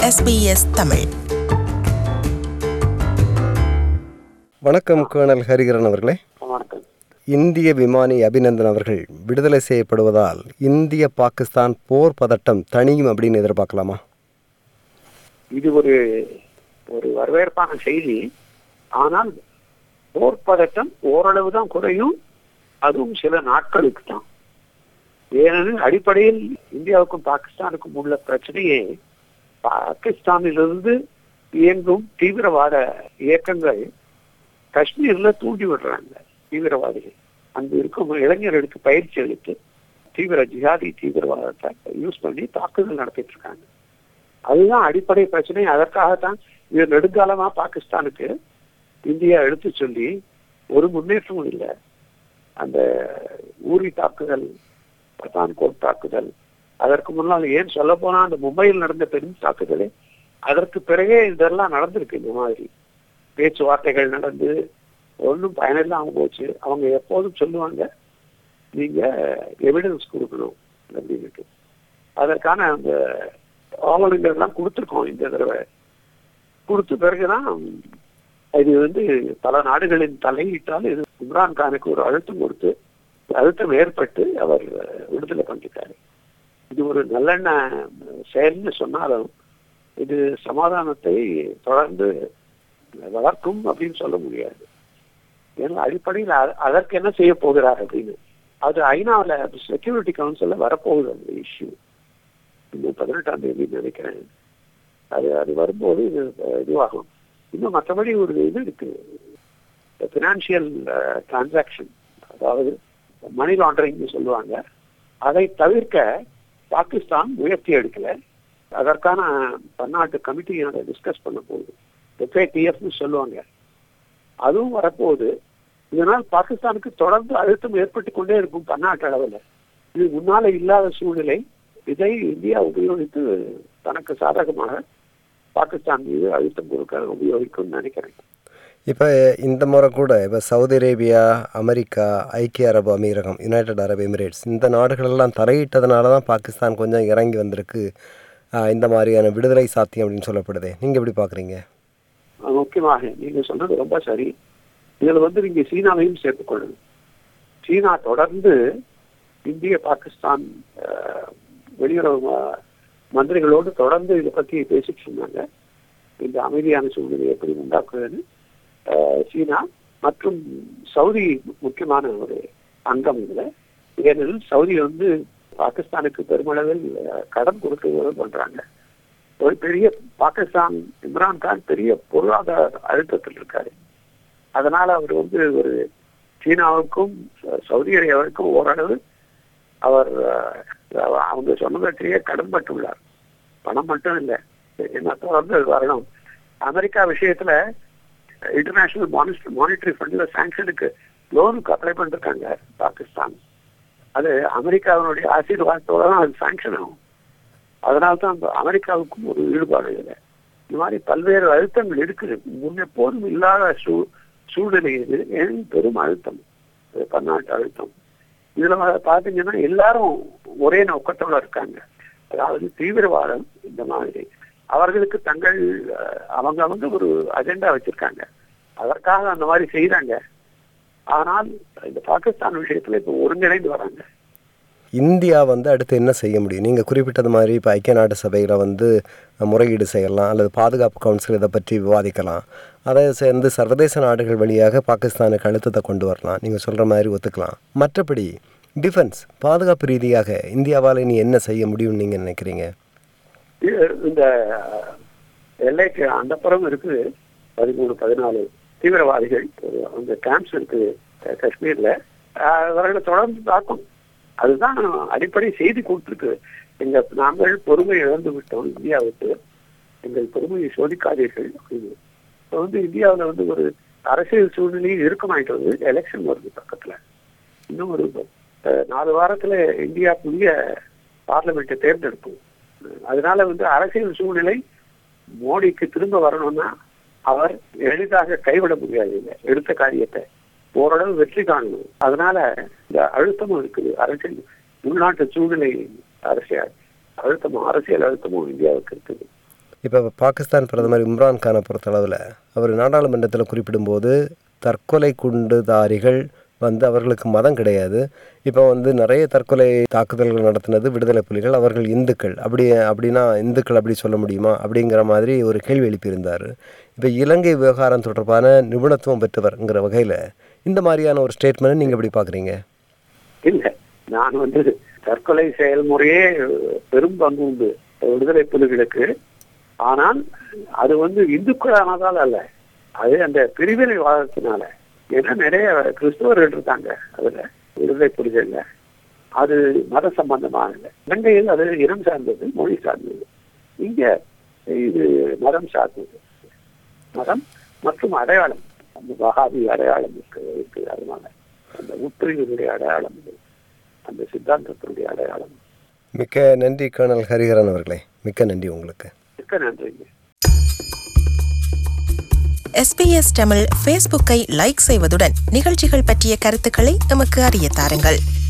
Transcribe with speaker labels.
Speaker 1: SBS Tamil
Speaker 2: வணக்கம் colonel Hariharan அவர்களே
Speaker 3: வணக்கம்
Speaker 2: இந்திய விமானி அபிநந்தன் அவர்கள் விடுதலை செய்யப்படுவதால் இந்திய பாகிஸ்தான் போர் பதட்டம் தணியும் அப்படின்னு எதிர்பார்க்கலாமா
Speaker 3: இது ஒரு ஒரு வரவேற்பான செய்தி ஆனால் போர் பதட்டம் ஓரளவு தான் குறையும் அதுவும் சில நாட்களுக்கு தான் ஏனெனில் அடிப்படையில் இந்தியாவுக்கும் பாகிஸ்தானுக்கும் உள்ள பிரச்சனையே பாகிஸ்தானிலிருந்து இயங்கும் தீவிரவாத இயக்கங்கள் காஷ்மீர்ல தூண்டி விடுறாங்க தீவிரவாதிகள் அங்கு இருக்கும் இளைஞர்களுக்கு பயிற்சி அளித்து தீவிர ஜிஹாதி தீவிரவாதத்தை யூஸ் பண்ணி தாக்குதல் நடத்திட்டு இருக்காங்க அதுதான் அடிப்படை பிரச்சனை அதற்காகத்தான் இது நெடுங்காலமா பாகிஸ்தானுக்கு இந்தியா எடுத்து சொல்லி ஒரு முன்னேற்றமும் இல்லை அந்த ஊரி தாக்குதல் பத்தான்கோட் தாக்குதல் அதற்கு முன்னால் ஏன் சொல்ல போனா அந்த மும்பையில் நடந்த பெரும் தாக்குதலே அதற்கு பிறகே இதெல்லாம் நடந்திருக்கு இந்த மாதிரி பேச்சுவார்த்தைகள் நடந்து ஒன்றும் பயனில்லாம போச்சு அவங்க எப்போதும் சொல்லுவாங்க நீங்க எவிடன்ஸ் கொடுக்கணும் அப்படின்ட்டு அதற்கான அந்த ஆவணங்கள் எல்லாம் கொடுத்துருக்கோம் இந்த தடவை கொடுத்த பிறகுதான் இது வந்து பல நாடுகளின் தலையிட்டால் இது இம்ரான் கானுக்கு ஒரு அழுத்தம் கொடுத்து அழுத்தம் ஏற்பட்டு அவர் விடுதலை பண்ணிட்டாரு இது ஒரு நல்லெண்ண செயல்னு சொன்னாலும் இது சமாதானத்தை தொடர்ந்து வளர்க்கும் அப்படின்னு சொல்ல முடியாது ஏன்னா அடிப்படையில் அ- அதற்கு என்ன செய்ய போகிறார் அப்படின்னு அது ஐநாவில் செக்யூரிட்டி கவுன்சில்ல வரப்போகுது அந்த இஷ்யூ இன்னும் பதினெட்டாம் தேதி நினைக்கிறேன் அது அது வரும்போது இது அஹ், இதுவாகும் இன்னும் மற்றபடி ஒரு இது இருக்கு பினான்சியல் டிரான்சாக்ஷன் அதாவது மணி லாண்டரிங் சொல்லுவாங்க அதை தவிர்க்க பாகிஸ்தான் முயற்சி எடுக்கல அதற்கான பன்னாட்டு கமிட்டி அதை டிஸ்கஸ் பண்ண போகுது எஃப்ஐடிஎஃப்னு சொல்லுவாங்க அதுவும் வரப்போகுது இதனால் பாகிஸ்தானுக்கு தொடர்ந்து அழுத்தம் ஏற்பட்டு கொண்டே இருக்கும் பன்னாட்டு அளவில் இது முன்னால இல்லாத சூழ்நிலை இதை இந்தியா உபயோகித்து தனக்கு சாதகமாக பாகிஸ்தான் மீது அழுத்தம் கொடுக்க உபயோகிக்கும் நினைக்கிறேன்
Speaker 2: இப்போ இந்த முறை கூட இப்போ சவுதி அரேபியா அமெரிக்கா ஐக்கிய அரபு அமீரகம் யுனைடெட் அரபு எமிரேட்ஸ் இந்த நாடுகளெல்லாம் தலையிட்டதுனால தான் பாகிஸ்தான் கொஞ்சம் இறங்கி வந்திருக்கு ஆஹ் இந்த மாதிரியான விடுதலை சாத்தியம் அப்படின்னு சொல்லப்படுதே நீங்கள் எப்படி பார்க்குறீங்க
Speaker 3: அது முக்கியமாக நீங்க சொன்னது ரொம்ப சரி இதுல வந்து நீங்க சீனாவையும் சேர்த்துக்கொள்ளணும் சீனா தொடர்ந்து இந்திய பாகிஸ்தான் அஹ், வெளியுறவு ம- மந்திரிகளோடு தொடர்ந்து இதை பத்தி பேசிட்டு இருந்தாங்க இந்த அமைதியான சூழ்நிலை எப்படி உண்டாக்குறதுன்னு அஹ், சீனா மற்றும் சவுதி முக்கியமான ஒரு அங்கம் இதுல ஏனெனில் சவுதி வந்து பாகிஸ்தானுக்கு பெருமளவில் அஹ், கடன் கொடுக்க பண்றாங்க ஒரு பெரிய பாகிஸ்தான் இம்ரான் கான் பெரிய பொருளாதார அழுத்தத்தில் இருக்காரு அதனால அவர் வந்து ஒரு சீனாவுக்கும் ச- சவுதி அரேபியாவுக்கும் ஓரளவு அவர் அஹ், அவங்க சொன்னதற்கே கடன்பட்டுள்ளார் பணம் மட்டும் இல்லை என்ன தொடர்ந்து வரணும் அமெரிக்கா விஷயத்துல இன்டர்நேஷனல் மானிட்டரி மானிட்டரி ஃபண்ட்ல சாங்ஷனுக்கு லோனுக்கு அப்ளை பண்ணிருக்காங்க பாகிஸ்தான் அது அமெரிக்காவினுடைய ஆசீர்வாதத்தோட தான் அது சாங்ஷன் ஆகும் அதனால தான் அந்த அமெரிக்காவுக்கும் ஒரு ஈடுபாடு இல்லை இந்த மாதிரி பல்வேறு அழுத்தங்கள் இருக்குது முன்னெப்போதும் இல்லாத சூ சூழ்நிலை இது ஏன் பெரும் அழுத்தம் இது பன்னாட்டு அழுத்தம் இதுல வ- பாத்தீங்கன்னா எல்லாரும் ஒரே நோக்கத்தோட இருக்காங்க அதாவது தீவிரவாதம் இந்த மாதிரி அவர்களுக்கு தங்கள் அஹ், அவங்க அவங்க ஒரு அஜெண்டா வச்சிருக்காங்க அதற்காக அந்த மாதிரி செய்யறாங்க ஆனால் இந்த பாகிஸ்தான் விஷயத்துல இப்ப ஒருங்கிணைந்து வராங்க
Speaker 2: இந்தியா வந்து அடுத்து என்ன செய்ய முடியும் நீங்கள் குறிப்பிட்டது மாதிரி இப்போ ஐக்கிய நாடு சபையில் வந்து முறையீடு செய்யலாம் அல்லது பாதுகாப்பு கவுன்சில் இதை பற்றி விவாதிக்கலாம் அதை சேர்ந்து சர்வதேச நாடுகள் வழியாக பாகிஸ்தானுக்கு அழுத்தத்தை கொண்டு வரலாம் நீங்கள் சொல்கிற மாதிரி ஒத்துக்கலாம் மற்றபடி டிஃபென்ஸ் பாதுகாப்பு ரீதியாக இந்தியாவால் இனி என்ன செய்ய முடியும்னு நீங்கள் நினைக்கிறீங்க
Speaker 3: இது- இந்த எல்லைக்கு அந்த புறம் இருக்குது பதிமூணு பதினாலு தீவிரவாதிகள் ஒரு அந்த கேம்ப்ஸ் இருக்கு க- காஷ்மீர்ல ஆஹ் அவர்களை தொடர்ந்து தாக்கும் அதுதான் அடிப்படை செய்தி கொடுத்துருக்கு எங்க நாங்கள் பொறுமை இழந்து விட்டோம் இந்தியாவுக்கு எங்கள் பொறுமையை சோதிக்காதீர்கள் அப்படின்னு இப்போ வந்து இந்தியாவுல வந்து ஒரு அரசியல் சூழ்நிலையும் இறுக்கமாயிட்டு வந்து எலெக்ஷன் வருது பக்கத்துல இன்னும் ஒரு அஹ், நாலு வாரத்துல இந்தியா புதிய பார்லிமெண்ட்டை தேர்ந்தெடுக்கும் அதனால வந்து அரசியல் சூழ்நிலை மோடிக்கு திரும்ப வரணும்னா அவர் எளிதாக கைவிட முடியாது இல்லை எடுத்த காரியத்தை ஓரளவு வெற்றி காணணும் அதனால இந்த அழுத்தமும் இருக்குது அரசியல் உள்நாட்டு சூழ்நிலை அரசியல் அழுத்தமும் அரசியல் அழுத்தமும் இந்தியாவுக்கு இருக்குது
Speaker 2: இப்போ பாகிஸ்தான் பிரதமர் இம்ரான் கானை பொறுத்தளவில் அவர் நாடாளுமன்றத்தில் குறிப்பிடும்போது தற்கொலை குண்டுதாரிகள் வந்து அவர்களுக்கு மதம் கிடையாது இப்போ வந்து நிறைய தற்கொலை தாக்குதல்கள் நடத்தினது விடுதலை புலிகள் அவர்கள் இந்துக்கள் அப்படி அப்படின்னா இந்துக்கள் அப்படி சொல்ல முடியுமா அப்படிங்கிற மாதிரி ஒரு கேள்வி எழுப்பியிருந்தார் இப்போ இலங்கை விவகாரம் தொடர்பான நிபுணத்துவம் பெற்றவர்ங்கிற வகையில் இந்த மாதிரியான ஒரு ஸ்டேட்மெண்ட் நீங்கள் எப்படி பார்க்குறீங்க
Speaker 3: இல்ல நான் வந்து தற்கொலை செயல்முறையே பெரும் பங்கு உண்டு விடுதலை புலிகளுக்கு ஆனால் அது வந்து இந்துக்களானதால் அல்ல அது அந்த பிரிவினைவாதத்தினால ஏன்னா நிறைய கிறிஸ்தவர்கள் இருக்காங்க அதுல விடுதலை புலிகள்ல அது மத சம்பந்தமானது இலங்கையில் அது இனம் சார்ந்தது மொழி சார்ந்தது இங்க இது மதம் சார்ந்தது மதம் மற்றும் அடையாளம் அந்த வகாபி அடையாளம் இருக்கு இருக்கு அதனால அந்த உட்பிரிவினுடைய அடையாளம் இது அந்த சித்தாந்தத்தினுடைய அடையாளம்
Speaker 2: மிக்க நன்றி கர்னல் ஹரிஹரன் அவர்களே மிக்க நன்றி உங்களுக்கு
Speaker 3: மிக்க நன்றிங்க
Speaker 1: எஸ்பிஎஸ் தமிழ் ஃபேஸ்புக்கை லைக் செய்வதுடன் நிகழ்ச்சிகள் பற்றிய கருத்துக்களை எமக்கு அறிய தாருங்கள்